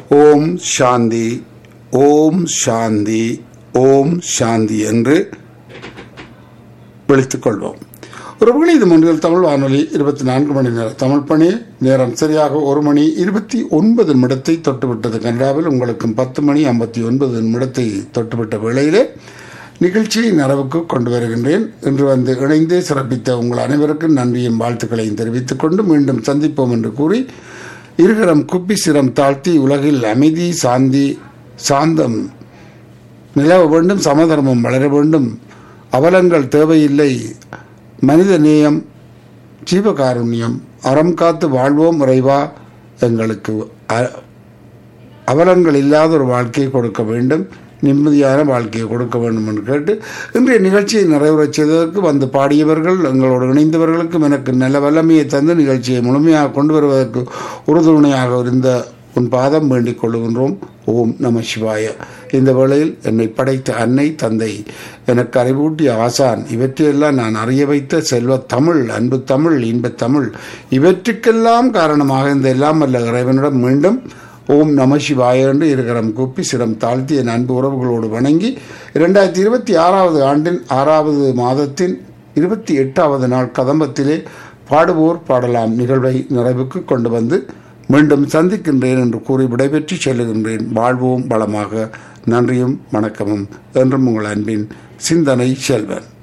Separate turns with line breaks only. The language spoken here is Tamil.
ஓம் சாந்தி ஓம் சாந்தி ஓம் சாந்தி என்று விழித்துக் கொள்வோம் ஒரு இது மொழியில் தமிழ் வானொலி இருபத்தி நான்கு மணி நேரம் தமிழ் பணி நேரம் சரியாக ஒரு மணி இருபத்தி ஒன்பது நிமிடத்தை தொட்டுவிட்டது கனடாவில் உங்களுக்கும் பத்து மணி ஐம்பத்தி ஒன்பது நிமிடத்தை தொட்டுவிட்ட வேளையிலே நிகழ்ச்சியை நிறைவுக்கு கொண்டு வருகின்றேன் இன்று வந்து இணைந்தே சிறப்பித்த உங்கள் அனைவருக்கும் நன்றியும் வாழ்த்துக்களையும் தெரிவித்துக் கொண்டு மீண்டும் சந்திப்போம் என்று கூறி இருகரம் குப்பி சிரம் தாழ்த்தி உலகில் அமைதி சாந்தி சாந்தம் நிலவ வேண்டும் சமதர்மம் வளர வேண்டும் அவலங்கள் தேவையில்லை மனித நேயம் ஜீவகாருண்யம் அறம் காத்து வாழ்வோம் இறைவா எங்களுக்கு அ- அவலங்கள் இல்லாத ஒரு வாழ்க்கையை கொடுக்க வேண்டும் நிம்மதியான வாழ்க்கையை கொடுக்க வேண்டும் என்று கேட்டு இன்றைய நிகழ்ச்சியை நிறைவுறச் செய்ததற்கு வந்து பாடியவர்கள் எங்களோடு இணைந்தவர்களுக்கும் எனக்கு நல்ல வல்லமையை தந்து நிகழ்ச்சியை முழுமையாக கொண்டு வருவதற்கு உறுதுணையாக இருந்த உன் பாதம் வேண்டிக் கொள்ளுகின்றோம் ஓம் நம சிவாய இந்த வேளையில் என்னை படைத்த அன்னை தந்தை எனக்கு அறிவூட்டிய ஆசான் இவற்றையெல்லாம் நான் அறிய வைத்த செல்வ தமிழ் அன்பு தமிழ் இன்பத் தமிழ் இவற்றுக்கெல்லாம் காரணமாக இந்த எல்லாம் வல்ல இறைவனிடம் மீண்டும் ஓம் நம சிவாய என்று இருக்கிறம் கூப்பி சிரம் தாழ்த்தி என் அன்பு உறவுகளோடு வணங்கி இரண்டாயிரத்தி இருபத்தி ஆறாவது ஆண்டின் ஆறாவது மாதத்தின் இருபத்தி எட்டாவது நாள் கதம்பத்திலே பாடுவோர் பாடலாம் நிகழ்வை நிறைவுக்கு கொண்டு வந்து மீண்டும் சந்திக்கின்றேன் என்று கூறி விடைபெற்று செல்லுகின்றேன் வாழ்வோம் வளமாக நன்றியும் வணக்கமும் என்றும் உங்கள் அன்பின் சிந்தனை செல்வன்